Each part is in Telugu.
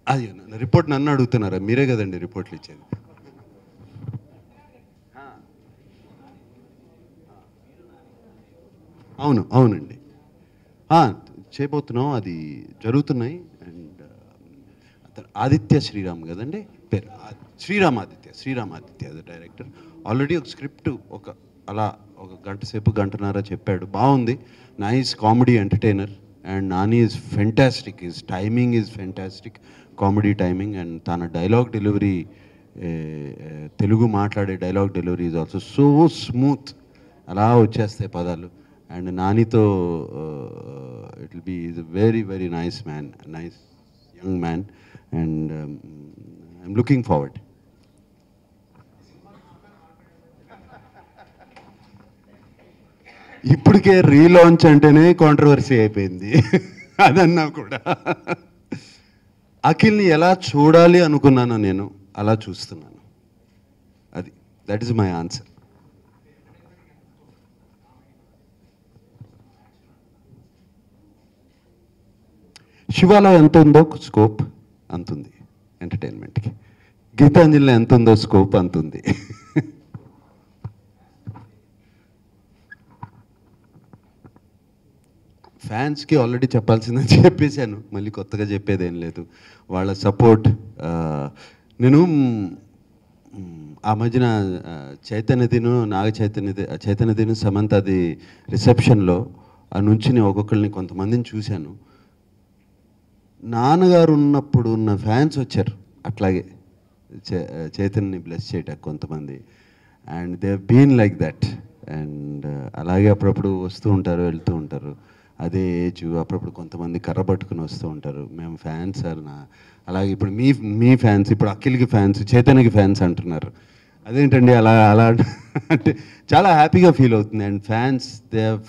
అది రిపోర్ట్ నన్ను అడుగుతున్నారా మీరే కదండి రిపోర్ట్లు ఇచ్చేది అవును అవునండి ఆ, చేయబోతున్నాం అది జరుగుతున్నాయి అండ్ అతను ఆదిత్య శ్రీరామ్ కదండి పేరు ఆ- శ్రీరామ్ ఆదిత్య శ్రీరామ్ ఆదిత్య అది డైరెక్టర్ ఆల్రెడీ ఒక స్క్రిప్ట్ ఒక అలా ఒక గంట సేపు గంటన్నర చెప్పాడు బాగుంది nice comedy entertainer and Nani is fantastic is timing is fantastic comedy timing and తన డైలాగ్ డెలివరీ తెలుగు మాట్లాడే dialogue delivery is also so smooth అలా వచ్చేస్తాయి పదాలు అండ్ నానితో it will be is very very nice man nice young man and I'm looking forward ఇప్పటికే రీలాంచ్ అంటేనే కాంట్రవర్సీ అయిపోయింది అదన్నా కూడా అఖిల్ని ఎలా చూడాలి అనుకున్నానో నేను అలా చూస్తున్నాను అది దట్ ఈస్ మై ఆన్సర్ శివాలో ఎంత ఉందో స్కోప్ అంత ఉంది ఎంటర్టైన్మెంట్కి గీతాంజలిలో ఎంత ఉందో స్కోప్ అంత ఉంది ఫ్యాన్స్కి ఆల్రెడీ చెప్పాల్సిందని చెప్పేశాను మళ్ళీ కొత్తగా చెప్పేది ఏం లేదు వాళ్ళ సపోర్ట్ నేను మ్, ఆ మధ్యన ఆ, చైతన్యదిను నాగ చైతన్యది చైతన్యదిను సమంతది రిసెప్షన్లో ఆ నుంచి నేను ఒక్కొక్కరిని కొంతమందిని చూశాను నాన్నగారు ఉన్నప్పుడు ఉన్న ఫ్యాన్స్ వచ్చారు అట్లాగే చే- చైతన్యని బ్లెస్ చేయటానికి కొంతమంది and they been like that and అలాగే అప్పుడప్పుడు వస్తూ ఉంటారు వెళ్తూ ఉంటారు అదే ఏజ్ అప్పుడప్పుడు కొంతమంది కర్ర పట్టుకుని వస్తూ ఉంటారు మేము ఫ్యాన్స్ సార్ నా అలాగే ఇప్పుడు మీ మీ ఫ్యాన్స్ ఇప్పుడు అఖిల్కి ఫ్యాన్స్ చైతన్యకి ఫ్యాన్స్ అంటున్నారు అదేంటండి అలా అలా అంటే చాలా హ్యాపీగా ఫీల్ అవుతుంది and fans they have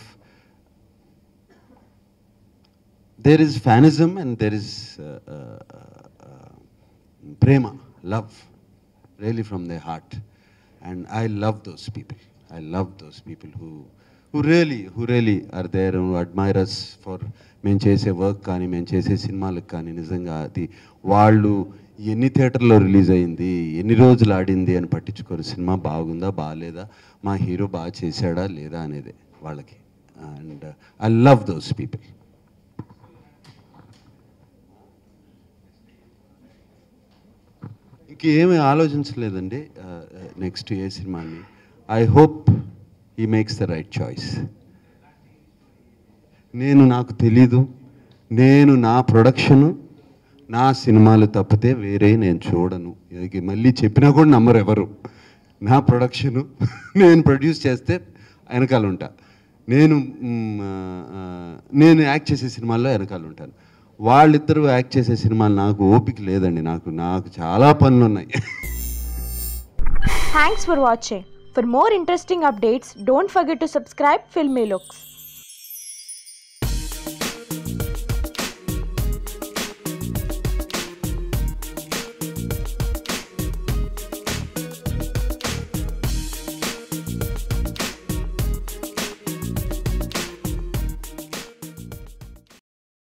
there is fanism and there is uh, uh, uh, prema, love, really from their heart. And I love those people. I love those people who, who really, who really are there and who admire us for మేము చేసే వర్క్ కానీ మేము చేసే సినిమాలకు కానీ నిజంగా అది వాళ్ళు ఎన్ని థియేటర్లో రిలీజ్ అయింది ఎన్ని రోజులు ఆడింది అని పట్టించుకోరు సినిమా బాగుందా బాగాలేదా మా హీరో బాగా చేశాడా లేదా అనేది వాళ్ళకి and I love those people ఇంకేమీ ఆలోచించలేదండి నెక్స్ట్ ఏ సినిమాని I hope he makes the right choice నేను నాకు తెలీదు నేను నా ప్రొడక్షను నా సినిమాలు తప్పితే వేరే నేను చూడను ఇది మళ్ళీ చెప్పినా కూడా నమ్మరు ఎవరు నా ప్రొడక్షను నేను ప్రొడ్యూస్ చేస్తే వెనకాల ఉంటా నేను మ్, ఆ, ఆ, నేను యాక్ట్ చేసే సినిమాల్లో వెనకాల ఉంటాను వాళ్ళిద్దరూ యాక్ట్ చేసే సినిమాలు నాకు ఓపిక లేదండి నాకు నాకు చాలా పనులు ఉన్నాయి Thanks for watching. For more interesting updates, don't forget to subscribe Filmy Looks.